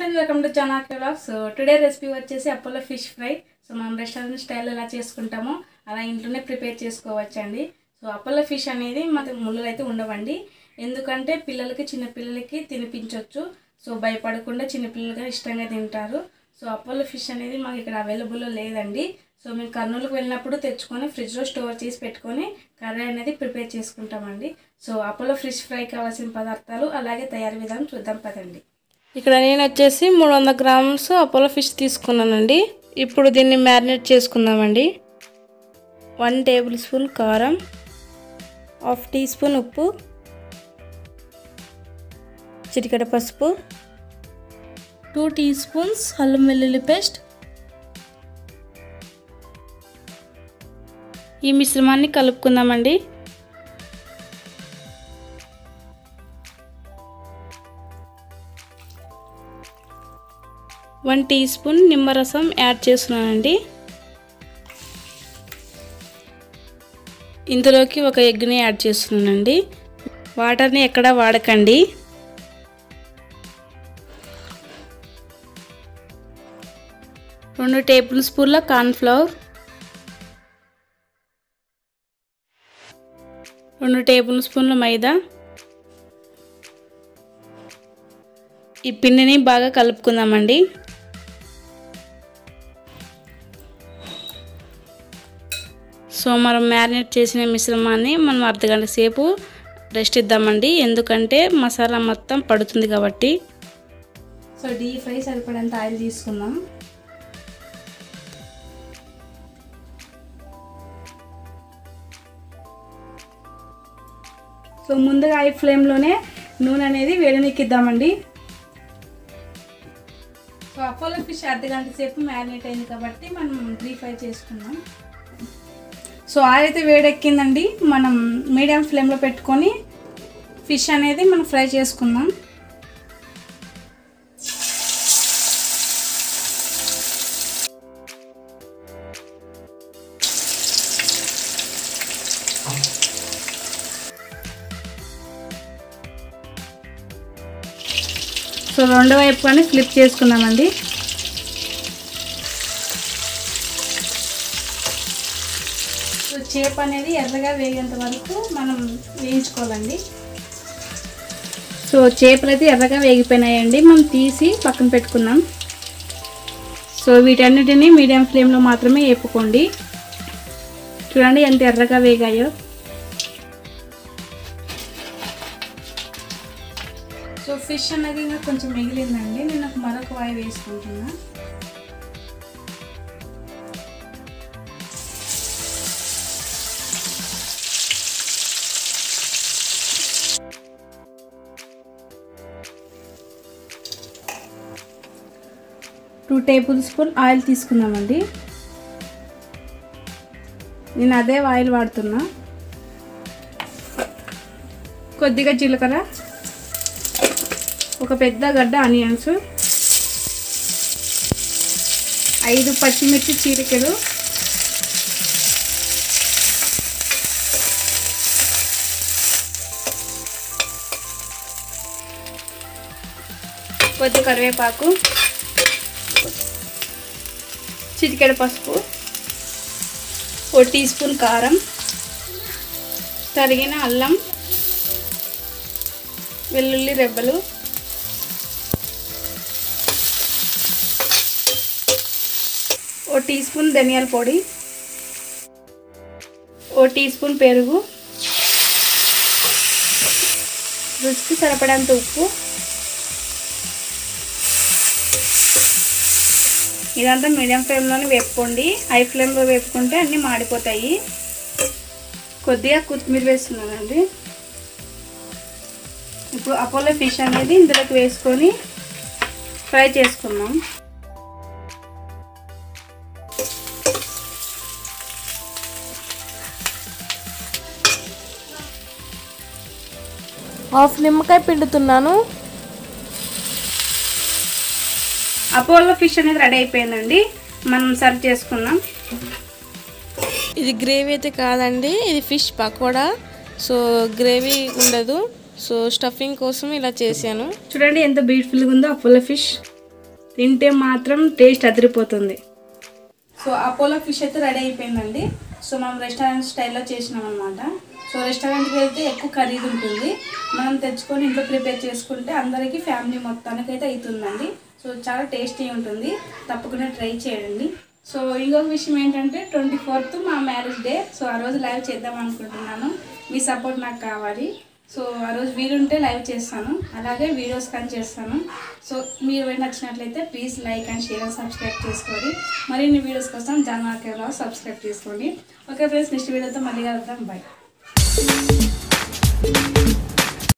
friends welcome to Chana vlogs so today recipe వచ్చేసి Apollo fish fry so మనం restaurant style ఎలా చేసుకుంటామో అలా ఇంట్లోనే ప్రిపేర్ చేసుకోవచ్చండి సో అపోలో ఫిష్ అనేది మనకి ముళ్ళు అయితే ఉండవండి ఎందుకంటే పిల్లలకి చిన్న పిల్లలకి తినిపించవచ్చు సో భయపడకుండా చిన్న పిల్లలుగా ఇష్టంగా తింటారు సో అపోలో ఫిష్ అనేది మాకు ఇక్కడ అవైలబుల్లో లేదండి సో మేము కర్నూలుకు వెళ్ళినప్పుడు తెచ్చుకొని ఫ్రిడ్జ్లో స్టోర్ చేసి పెట్టుకొని కర్రీ అనేది ప్రిపేర్ చేసుకుంటామండి సో అపోలో ఫిష్ ఫ్రై కావాల్సిన పదార్థాలు అలాగే తయారీ విధానం చూద్దాం పదండి ఇక్కడ నేను వచ్చేసి మూడు వందల గ్రామ్స్ అపోలో ఫిష్ తీసుకున్నానండి ఇప్పుడు దీన్ని మ్యారినేట్ చేసుకుందామండి వన్ టేబుల్ స్పూన్ కారం హాఫ్ టీ స్పూన్ ఉప్పు చిటికెడ పసుపు టూ టీ స్పూన్స్ అల్లం వెల్లుల్లి పేస్ట్ ఈ మిశ్రమాన్ని కలుపుకుందామండి వన్ టీ స్పూన్ నిమ్మరసం యాడ్ చేస్తున్నానండి ఇందులోకి ఒక ఎగ్ని యాడ్ చేస్తున్నానండి వాటర్ని ఎక్కడ వాడకండి రెండు టేబుల్ స్పూన్ల కార్న్ఫ్లవర్ రెండు టేబుల్ స్పూన్ల మైదా ఈ పిండిని బాగా కలుపుకుందామండి సో మనం మ్యారినేట్ చేసిన మిశ్రమాన్ని మనం అర్ధగంట సేపు రెస్ట్ ఇద్దామండి ఎందుకంటే మసాలా మొత్తం పడుతుంది కాబట్టి సో డీప్ ఫ్రై సరిపడంత ఆయిల్ తీసుకుందాం సో ముందుగా ఐ ఫ్లేమ్లోనే నూనె అనేది వేడనెక్కిద్దామండి సో అపోలో ఫిష్ అర్ధ గంట సేపు మ్యారినేట్ అయింది కాబట్టి మనం డీప్ ఫ్రై చేసుకుందాం సో ఆయిల్ అయితే వేడెక్కిందండి మనం మీడియం ఫ్లేమ్లో పెట్టుకొని ఫిష్ అనేది మనం ఫ్రై చేసుకుందాం సో రెండో వైపు కానీ ఫ్లిప్ చేసుకుందామండి సో చేప అనేది ఎర్రగా వేగేంత వరకు మనం వేయించుకోవాలండి సో చేపలు అయితే ఎర్రగా వేగిపోయినాయండి మనం తీసి పక్కన పెట్టుకుందాం సో వీటన్నిటిని మీడియం ఫ్లేమ్లో మాత్రమే వేపుకోండి చూడండి ఎంత ఎర్రగా వేగాయో సో ఫిష్ అన్నది ఇంకా కొంచెం మిగిలిందండి నేను ఒక మరొక వాయి వేసుకుంటున్నా టూ టేబుల్ స్పూన్ ఆయిల్ తీసుకుందామండి నేను అదే ఆయిల్ వాడుతున్నా కొద్దిగా జీలకర్ర ఒక పెద్ద గడ్డ ఆనియన్స్ ఐదు పచ్చిమిర్చి చీరికలు కొద్ది కరివేపాకు చిటికెడ పసుపు ఓ టీ స్పూన్ కారం తరిగిన అల్లం వెల్లుల్లి రెబ్బలు ఓ టీ స్పూన్ ధనియాల పొడి ఓ టీ స్పూన్ పెరుగు రుచికి సరిపడంత ఉప్పు ఇదంతా మీడియం ఫ్లేమ్లోనే వేపుకోండి హై ఫ్లేమ్లో వేపుకుంటే అన్నీ మాడిపోతాయి కొద్దిగా కొత్తిమీర వేస్తున్నానండి ఇప్పుడు అపోలో ఫిష్ అనేది ఇందులోకి వేసుకొని ఫ్రై చేసుకుందాం హాఫ్ నిమ్మకాయ పిండుతున్నాను అపోలో ఫిష్ అనేది రెడీ అయిపోయిందండి మనం సర్వ్ చేసుకుందాం ఇది గ్రేవీ అయితే కాదండి ఇది ఫిష్ పకోడా సో గ్రేవీ ఉండదు సో స్టఫింగ్ కోసం ఇలా చేశాను చూడండి ఎంత బ్యూటిఫుల్గా ఉందో అపోలో ఫిష్ తింటే మాత్రం టేస్ట్ అదిరిపోతుంది సో అపోలో ఫిష్ అయితే రెడీ అయిపోయిందండి సో మనం రెస్టారెంట్ స్టైల్లో చేసినాం అనమాట సో రెస్టారెంట్కి వెళ్తే ఎక్కువ ఖరీదు ఉంటుంది మనం తెచ్చుకొని ఇంట్లో ప్రిపేర్ చేసుకుంటే అందరికీ ఫ్యామిలీ మొత్తానికి అయితే అవుతుందండి సో చాలా టేస్టీ ఉంటుంది తప్పకుండా ట్రై చేయండి సో ఇంకొక విషయం ఏంటంటే ట్వంటీ ఫోర్త్ మా మ్యారేజ్ డే సో ఆ రోజు లైవ్ చేద్దాం అనుకుంటున్నాను మీ సపోర్ట్ నాకు కావాలి సో ఆ రోజు వీలుంటే లైవ్ చేస్తాను అలాగే వీడియోస్ కానీ చేస్తాను సో మీరు నచ్చినట్లయితే please like and share and subscribe చేసుకోండి మరిన్ని వీడియోస్ కోసం జాన్వా కేవలం సబ్స్క్రైబ్ చేసుకోండి ఓకే ఫ్రెండ్స్ నెక్స్ట్ వీడియోతో మళ్ళీ కలుద్దాం బాయ్